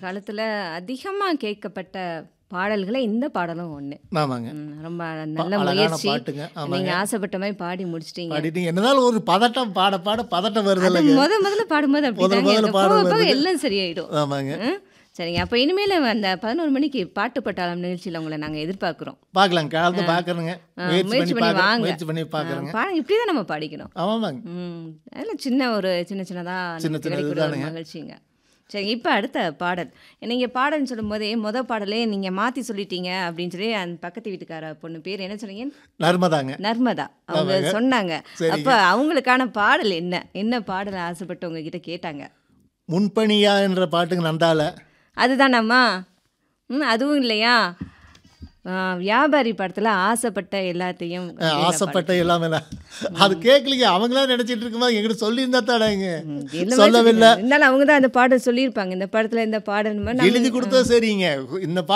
காலத்துல அதிகமா கேட்கப்பட்ட பாடல்கள இந்த பாடலும் ஒண்ணு. ஆமாங்க. ம். ரொம்ப ப நல்ல அழகான முயற்சி. பாட்டுங்க. ஆமாங்க. நீங்க ஆசைப்பட்ட மாரி பாடி முடிச்சிட்டீங்க. பாடிட்டீங்க. என்னனாலும் ஒரு பதட்டம் பாட பாட பதட்டம் அது வருதுல்லங்க. மொத மொதல்ல பாடும்போது முதல் அப்படிதாங்க முதல்ல இருக்கும். போக பாடும்போது போக வருதுங்க. எல்லாம் சரியாயிடும். ஆமாங்க. ம். சரிங்க. அப்ப இனிமேல அந்த 11 மணிக்கு பாட்டு பட்டாளம் நிகழ்ச்சியில உங்கள நாங்க எதிர்பார்க்கிறோம். பார்க்கலாங்க. கலந்து பார்க்குறேங்க. ஆ, முயற்சி முயற்சி பண்ணி பண்ணி பார்க்குறேன். வாங்க. முயற்சி பண்ணி ஆ, பார்க்குறேங்க. பாருங்க இப்படி தான் நம்ம பாடிக்கணும். ஆமாங்க. ம். அதெல்லாம் சின்ன ஒரு சின்ன சின்னதா சின்ன நமக்கு சின்ன கிடைக்கக்கூடிய ஒரு இதுதானுங்க. மகிழ்ச்சிங்க. சரி இப்ப அடுத்த பாடல். நீங்க பாடல்ன்னு சொல்லும்போதே மொத பாடலே நீங்க மாத்தி சொல்லிட்டீங்க அப்படின்னு சொல்லி அந்த பக்கத்து வீட்டுக்கார பொண்ணு பேர் என்ன சொன்னீங்க? நர்மதாங்க. நர்மதா. அவங்க ஆமாங்க. சொன்னாங்க. அப்ப சரிங்க. அவங்களுக்கான பாடல் என்ன? என்ன பாடல் ஆசைப்பட்டு உங்ககிட்ட கேட்டாங்க? முன்பணியா என்ற பாட்டுங்க நந்தால. அதுதானாம்மா? ம். அதுவும் இல்லையா? ஆ, வியாபாரி படத்துல ஆசைப்பட்ட எல்லாத்தையும் அ அப்படின்னு ஆசைப்பட்ட பாடல். எல்லாமே நான் அது கேட்கலைங்க. அவங்களா நினைச்சிட்டு இருக்கும்போது என்கிட்ட சொல்லியிருந்தா தானேங்க. ம். என்னமோ சொல்லவில்லை. சொல்லுங்க. இருந்தாலும் அவங்க தான் அந்த பாடல் சொல்லியிருப்பாங்க. இந்த படத்துல இந்த பாடல் மாரி எழுதி நாங்க கொடுத்தா சரிங்க. இந்த